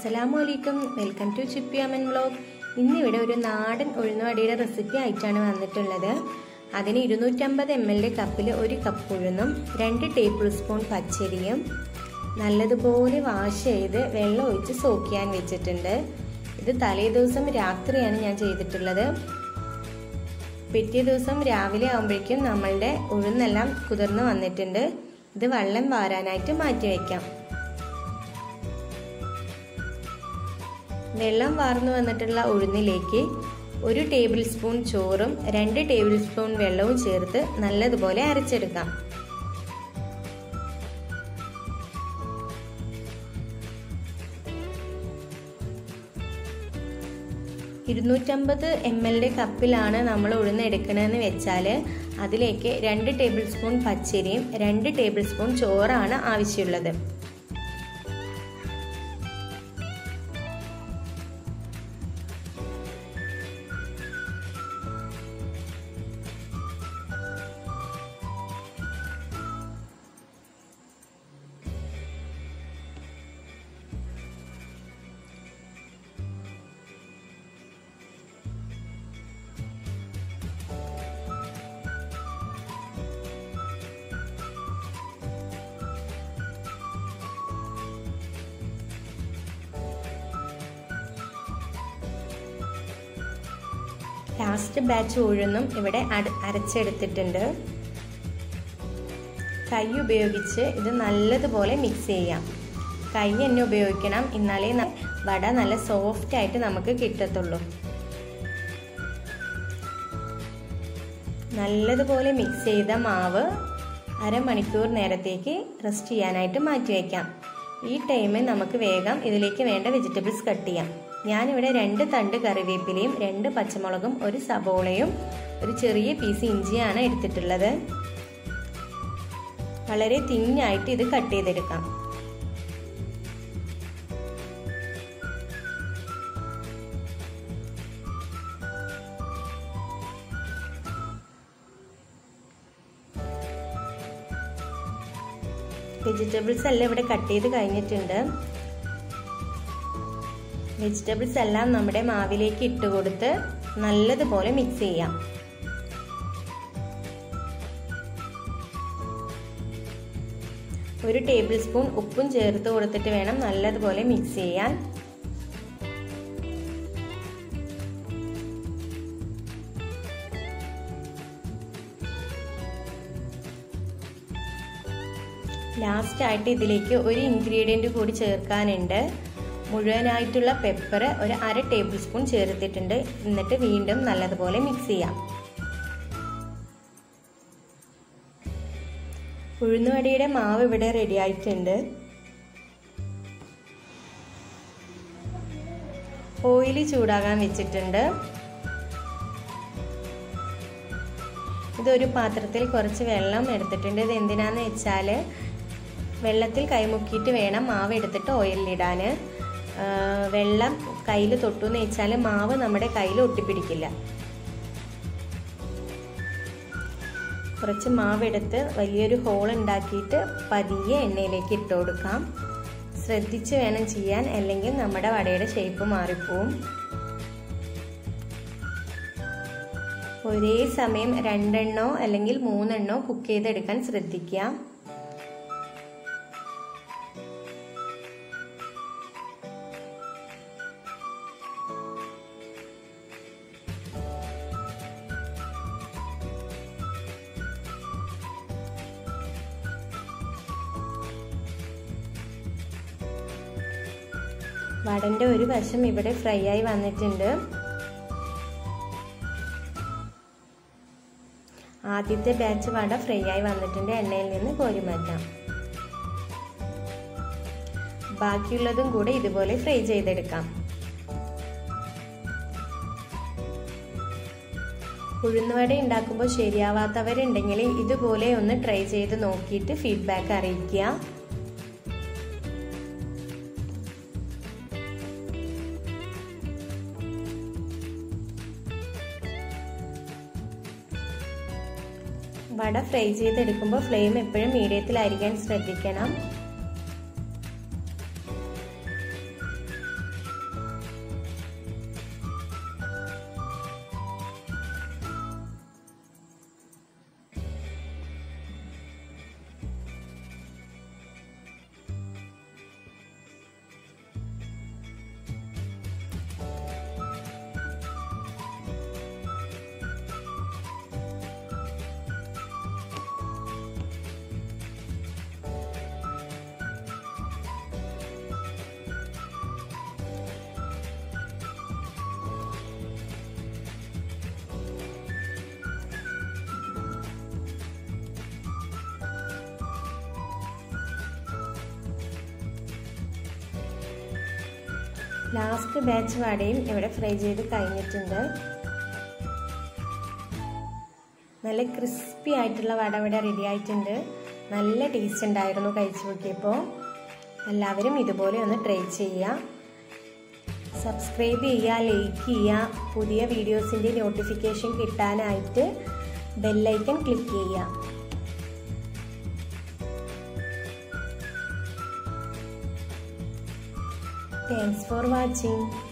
അസ്സലാമു അലൈക്കും welcome to Chippi Aman vlog ഇന്നിവിടെ ഒരു നാടൻ ഉഴുന്നുവടയുടെ റെസിപ്പി ആയിട്ടാണ് വന്നിട്ടുള്ളത് അതിന് ഇരുന്നൂറ്റമ്പത് എം എൽ കപ്പിൽ ഒരു കപ്പ് ഉഴുന്നും രണ്ട് ടേബിൾ സ്പൂൺ പച്ചരിയും നല്ലതുപോലെ വാഷ് ചെയ്ത് വെള്ളം ഒഴിച്ച് സോക്ക് ചെയ്യാൻ വെച്ചിട്ടുണ്ട് ഇത് തലേ ദിവസം രാത്രിയാണ് ഞാൻ ചെയ്തിട്ടുള്ളത് പിറ്റേ ദിവസം രാവിലെ ആകുമ്പോഴേക്കും നമ്മളുടെ ഉഴുന്നെല്ലാം കുതിർന്ന് വന്നിട്ടുണ്ട് ഇത് വെള്ളം വാരാനായിട്ട് മാറ്റി വയ്ക്കാം വെള്ളം വാർന്നു വന്നിട്ടുള്ള ഉഴുന്നിലേക്ക് ഒരു ടേബിൾ സ്പൂൺ ചോറും രണ്ട് ടേബിൾ സ്പൂൺ വെള്ളവും ചേർത്ത് നല്ലതുപോലെ അരച്ചെടുക്കാം ഇരുന്നൂറ്റമ്പത് എം എല്ലിൻ്റെ കപ്പിലാണ് നമ്മൾ ഉഴുന്ന് എടുക്കണമെന്ന് വെച്ചാൽ അതിലേക്ക് രണ്ട് ടേബിൾ സ്പൂൺ പച്ചരിയും രണ്ട് ടേബിൾ സ്പൂൺ ചോറാണ് ആവശ്യമുള്ളത് ലാസ്റ്റ് ബാച്ച് ഉഴുന്നും ഇവിടെ അരച്ചെടുത്തിട്ടുണ്ട് കൈ ഉപയോഗിച്ച് ഇത് നല്ലതുപോലെ മിക്സ് ചെയ്യാം കൈ തന്നെ ഉപയോഗിക്കണം എന്നാലേ വട നല്ല സോഫ്റ്റ് ആയിട്ട് നമുക്ക് കിട്ടത്തുള്ളൂ നല്ലതുപോലെ മിക്സ് ചെയ്ത മാവ് അരമണിക്കൂർ നേരത്തേക്ക് റെസ്റ്റ് ചെയ്യാനായിട്ട് മാറ്റി വയ്ക്കാം ഈ ടൈമിൽ നമുക്ക് വേഗം ഇതിലേക്ക് വേണ്ട വെജിറ്റബിൾസ് കട്ട് ചെയ്യാം ഞാനിവിടെ രണ്ട് തണ്ട് കറിവേപ്പിലയും രണ്ട് പച്ചമുളകും ഒരു സബോളയും ഒരു ചെറിയ പീസ് ഇഞ്ചിയാണ് എടുത്തിട്ടുള്ളത് വളരെ തിന്നായിട്ട് ഇത് കട്ട് ചെയ്തെടുക്കാം വെജിറ്റബിൾസ് എല്ലാം ഇവിടെ കട്ട് ചെയ്ത് കഴിഞ്ഞിട്ടുണ്ട് വെജിറ്റബിൾസ് എല്ലാം നമ്മുടെ മാവിലേക്ക് ഇട്ട് കൊടുത്ത് നല്ലതുപോലെ മിക്സ് ചെയ്യാം ഒരു ടേബിൾ സ്പൂൺ ഉപ്പും ചേർത്ത് കൊടുത്തിട്ട് വേണം നല്ലതുപോലെ മിക്സ് ചെയ്യാൻ ലാസ്റ്റ് ആയിട്ട് ഇതിലേക്ക് ഒരു ഇൻഗ്രീഡിയൻറ്റ് കൂടി ചേർക്കാനുണ്ട് മുഴുവനായിട്ടുള്ള പെപ്പർ ഒരു അര ടേബിൾ സ്പൂൺ ചേർത്തിട്ടുണ്ട് എന്നിട്ട് വീണ്ടും നല്ലതുപോലെ മിക്സ് ചെയ്യാം ഉഴുന്നുവടയുടെ മാവ് ഇവിടെ റെഡി ആയിട്ടുണ്ട് ഓയിൽ ചൂടാകാൻ വെച്ചിട്ടുണ്ട് ഇതൊരു പാത്രത്തിൽ കുറച്ച് വെള്ളം എടുത്തിട്ടുണ്ട് ഇത് എന്തിനാന്ന് വെച്ചാൽ വെള്ളത്തിൽ കൈമുക്കിയിട്ട് വേണം മാവ് എടുത്തിട്ട് ഓയിലിടാൻ വെള്ളം കയ്യിൽ തൊട്ടു എന്ന് വെച്ചാൽ മാവ് നമ്മുടെ കയ്യിൽ ഒട്ടിപ്പിടിക്കില്ല കുറച്ച് മാവെടുത്ത് വലിയൊരു ഹോൾ ഉണ്ടാക്കിയിട്ട് പതിയെ എണ്ണയിലേക്ക് ഇട്ട് കൊടുക്കാം ശ്രദ്ധിച്ച് വേണം ചെയ്യാൻ അല്ലെങ്കിൽ നമ്മുടെ വടയുടെ ഷേപ്പ് മാറിപ്പോവും ഒരേ സമയം രണ്ടെണ്ണോ അല്ലെങ്കിൽ മൂന്നെണ്ണോ കുക്ക് ചെയ്തെടുക്കാൻ ശ്രദ്ധിക്കുക വടന്റെ ഒരു വശം ഇവിടെ ഫ്രൈ ആയി വന്നിട്ടുണ്ട് ആദ്യത്തെ ബാച്ച് വട ഫ്രൈ ആയി വന്നിട്ടുണ്ട് എണ്ണയിൽ നിന്ന് കോരി മാറ്റാം ബാക്കിയുള്ളതും കൂടെ ഇതുപോലെ ഫ്രൈ ചെയ്തെടുക്കാം ഉഴുന്നുവട ഉണ്ടാക്കുമ്പോൾ ശരിയാവാത്തവരുണ്ടെങ്കിൽ ഇതുപോലെ ഒന്ന് ട്രൈ ചെയ്ത് നോക്കിയിട്ട് ഫീഡ്ബാക്ക് അറിയിക്കുക വട ഫ്രൈ ചെയ്തെടുക്കുമ്പോൾ ഫ്ലെയിം എപ്പോഴും മീഡിയത്തിലായിരിക്കാൻ ശ്രദ്ധിക്കണം ലാസ്റ്റ് ബാച്ച് വടയും ഇവിടെ ഫ്രൈ ചെയ്ത് കഴിഞ്ഞിട്ടുണ്ട് നല്ല ക്രിസ്പി ആയിട്ടുള്ള വട ഇവിടെ റെഡി ആയിട്ടുണ്ട് നല്ല ടേസ്റ്റ് ഉണ്ടായിരുന്നു കഴിച്ചു നോക്കിയപ്പോൾ എല്ലാവരും ഇതുപോലെ ഒന്ന് ട്രൈ ചെയ്യുക സബ്സ്ക്രൈബ് ചെയ്യുക ലൈക്ക് ചെയ്യുക പുതിയ വീഡിയോസിൻ്റെ നോട്ടിഫിക്കേഷൻ കിട്ടാനായിട്ട് ബെല്ലൈക്കൺ ക്ലിക്ക് ചെയ്യുക താങ്ക്സ് ഫോർ വാച്ചിങ്